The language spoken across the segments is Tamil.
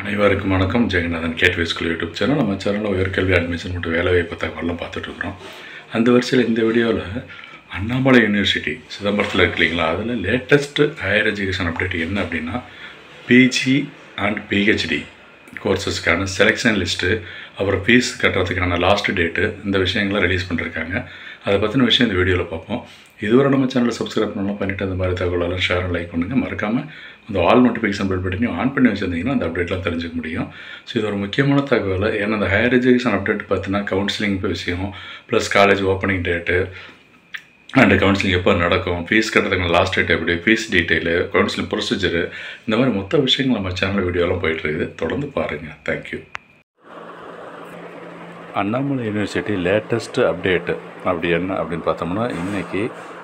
அனைவருக்கும் வணக்கம் Jeganathan gateway school YouTube channel நம்ம சேனலில் உயர்கல்வி அட்மிஷன் மற்றும் வேலைவாய்ப்பு தகவலாம் பார்த்துட்ருக்குறோம் அந்த வரிசையில் இந்த வீடியோவில் அண்ணாமலை யூனிவர்சிட்டி சிதம்பரத்தில் இருக்கு இல்லைங்களா அதில் லேட்டஸ்ட்டு ஹையர் எஜுகேஷன் அப்டேட் என்ன அப்படின்னா பிஜி அண்ட் பிஹெச்டி கோர்சஸ்க்கான செலெக்ஷன் லிஸ்ட்டு அப்புறம் ஃபீஸ் கட்டுறதுக்கான லாஸ்ட் டேட்டு இந்த விஷயங்களை ரிலீஸ் பண்ணிருக்காங்க அதை பற்றின விஷயம் இந்த வீடியோவில் பார்ப்போம் இதுவரை நம்ம சேனலை சப்ஸ்கிரைப் பண்ணலாம் பண்ணிவிட்டு அந்த மாதிரி தகவலெல்லாம் ஷேர் லைக் பண்ணுங்கள் மறக்காமல் அந்த ஆல் நோட்டிஃபிகேஷன் பெல் பட்டனையும் ஆன் பண்ணி வச்சுருந்தீங்கன்னா அந்த அப்டேட்லாம் தெரிஞ்சுக்க முடியும் ஸோ இது ஒரு முக்கியமான தகவல் ஏன்னா அந்த ஹையர் எஜுகேஷன் அப்டேட் பார்த்தீங்கன்னா கவுன்சிலிங் விஷயம் plus college opening date and counselling எப்போ நடக்கும் ஃபீஸ் கட்டுறதுக்கு லாஸ்ட் டேட் எப்படி ஃபீஸ் டீட்டெயிலு கவுன்சிலிங் ப்ரொசீஜரு இந்த மாதிரி மொத்த விஷயங்கள் நம்ம சேனல் வீடியோலாம் போயிட்டுருக்குது தொடர்ந்து பாருங்கள் thank you Annamalai university latest update அப்படி என்ன அப்படின்னு பார்த்தோம்னா இன்றைக்கி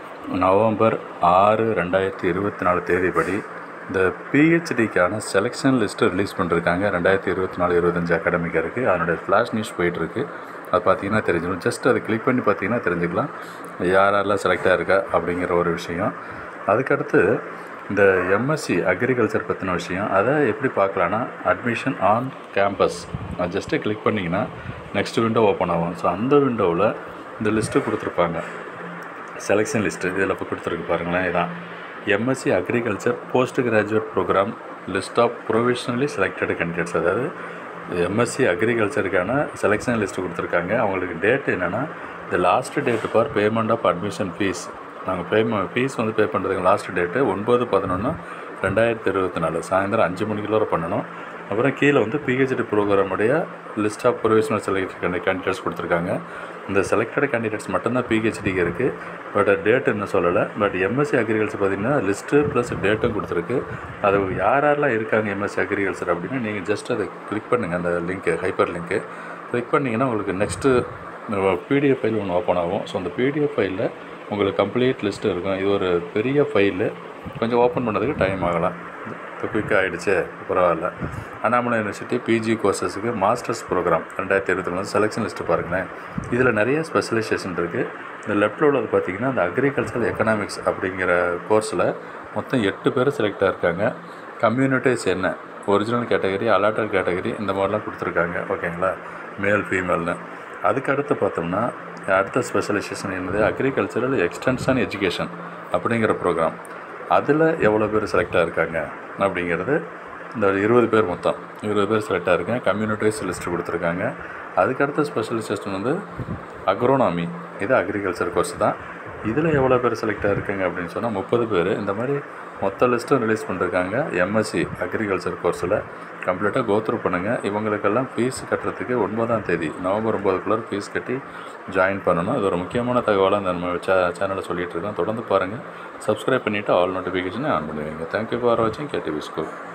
நவம்பர் ஆறு ரெண்டாயிரத்தி இருபத்தி நாலு தேதிப்படி இந்த பிஹெச்டிக்கான செலெக்ஷன் லிஸ்ட்டு ரிலீஸ் பண்ணிருக்காங்க ரெண்டாயிரத்தி இருபத்தி நாலு இருபத்தஞ்சு அகாடமிக்காக இருக்குது அதனுடைய ஃப்ளாஷ் நியூஸ் போயிட்டுருக்கு அது பார்த்தீங்கன்னா தெரிஞ்சிடும் ஜஸ்ட் அதை கிளிக் பண்ணி பார்த்தீங்கன்னா தெரிஞ்சுக்கலாம் யாரெல்லாம் செலக்ட் ஆகிருக்கா அப்படிங்கிற ஒரு விஷயம் அதுக்கடுத்து இந்த எம்எஸ்சி அக்ரிகல்ச்சர் பற்றின விஷயம் அதை எப்படி பார்க்கலான்னா admission on campus just click பண்ணிங்கன்னா நெக்ஸ்ட் விண்டோ ஓப்பன் ஆகும் ஸோ அந்த விண்டோவில் இந்த லிஸ்ட்டு கொடுத்துருப்பாங்க செலெக்ஷன் லிஸ்ட்டு இதில் இப்போ கொடுத்துருக்கு பாருங்களேன் இதான் MSc agriculture post graduate program list of provisionally selected candidates அதாவது எம்எஸ்சி அக்ரிகல்ச்சருக்கான செலெக்ஷன் லிஸ்ட்டு கொடுத்துருக்காங்க அவங்களுக்கு டேட் என்னென்னா இந்த last date for payment of admission fees நாங்கள் பேமெண்ட் ஃபீஸ் வந்து பே பண்ணுறதுக்கு லாஸ்ட் டேட்டு ஒன்பது பதினொன்று ரெண்டாயிரத்தி இருபத்தி நாலு சாயந்தரம் அஞ்சு மணிக்குள்ள பண்ணணும் அப்புறம் கீழே வந்து பிஹெச்டி ப்ரோக்ராமுடைய list of provisional select candidates கொடுத்துருக்காங்க இந்த செலக்டட் கேண்டிடேட்ஸ் மட்டும்தான் பிஹெச்டிக்கு இருக்குது பட் டேட் என்ன சொல்லலை பட் எம்எஸ்சி அக்ரிகல்ச்சர் பார்த்திங்கன்னா லிஸ்ட்டு ப்ளஸ் டேட்டும் கொடுத்துருக்கு அது யார் யாரெல்லாம் இருக்காங்க எம்எஸ்சி அக்ரிகல்ச்சர் அப்படின்னா நீங்கள் ஜஸ்ட் அதை கிளிக் பண்ணுங்கள் அந்த லிங்க்கு ஹைப்பர் லிங்க்கு கிளிக் பண்ணிங்கன்னா உங்களுக்கு நெக்ஸ்ட்டு பிடிஎஃப் ஃபைல் ஒன்று ஓப்பன் ஆகும் ஸோ அந்த பிடிஎஃப் ஃபைலில் உங்களுக்கு கம்ப்ளீட் லிஸ்ட்டு இருக்கும் இது ஒரு பெரிய ஃபைலு கொஞ்சம் ஓப்பன் பண்ணதுக்கு டைம் ஆகலாம் இப்போ குயிக்காக ஆகிடுச்சு பரவாயில்ல அண்ணாமலை யூனிவர்சிட்டி பிஜி கோர்சஸுக்கு மாஸ்டர்ஸ் ப்ரோக்ராம் ரெண்டாயிரத்தி இருபத்தி நாலு செலெக்ஷன் லிஸ்ட்டு பாருங்களேன் இதில் நிறைய ஸ்பெஷலைசேஷன் இருக்குது இந்த லெஃப்ட்டில் உள்ளது பார்த்திங்கன்னா இந்த அக்ரிகல்ச்சர் எக்கனாமிக்ஸ் அப்படிங்கிற கோர்ஸில் மொத்தம் எட்டு பேர் செலக்ட் ஆகிருக்காங்க கம்யூனிட்டிஸ் என்ன ஒரிஜினல் கேட்டகரி அலாட்டட் கேட்டகரி இந்த மாதிரிலாம் கொடுத்துருக்காங்க ஓகேங்களா மேல் ஃபீமேல்னு அதுக்கு அடுத்து பார்த்தோம்னா அடுத்த ஸ்பெஷலைசேஷன் என்னது அக்ரிகல்ச்சரல் எக்ஸ்டென்ஷன் எஜுகேஷன் அப்படிங்கிற ப்ரோக்ராம் அதில் எவ்வளோ பேர் செலக்ட் ஆகிருக்காங்க அப்படிங்கிறது இந்த இருபது பேர் மொத்தம் இருபது பேர் செலக்ட் ஆகிருக்காங்க கம்யூனிட்டிஸ் லிஸ்ட்டு கொடுத்துருக்காங்க அதுக்கடுத்த ஸ்பெஷலைசேஷன் வந்து அக்ரோனாமி இது அக்ரிகல்ச்சர் கோர்ஸ் தான் இதில் எவ்வளோ பேர் செலக்ட் ஆகிருக்காங்க அப்படின்னு சொன்னால் முப்பது பேர் இந்த மாதிரி மொத்த லிஸ்ட்டும் ரிலீஸ் பண்ணிருக்காங்க எம்எஸ்சி அக்ரிகல்ச்சர் கோர்ஸில் கம்ப்ளீட்டாக கோத்ரூ பண்ணுங்கள் இவங்களுக்கெல்லாம் ஃபீஸ் கட்டுறதுக்கு ஒன்பதாம் தேதி நவம்பர் ஒம்பதுக்குள்ளே ஃபீஸ் கட்டி ஜாயின் பண்ணணும் இது ஒரு முக்கியமான தகவலாக இந்த நம்ம சே சேனலில் சொல்லிகிட்டு இருக்கோம் தொடர்ந்து பாருங்கள் சப்ஸ்கிரைப் பண்ணிவிட்டு ஆல் நோட்டிஃபிகேஷனை ஆன் பண்ணுவீங்க தேங்க்யூ ஃபார் வாட்சிங் கேடிவி ஸ்கூல்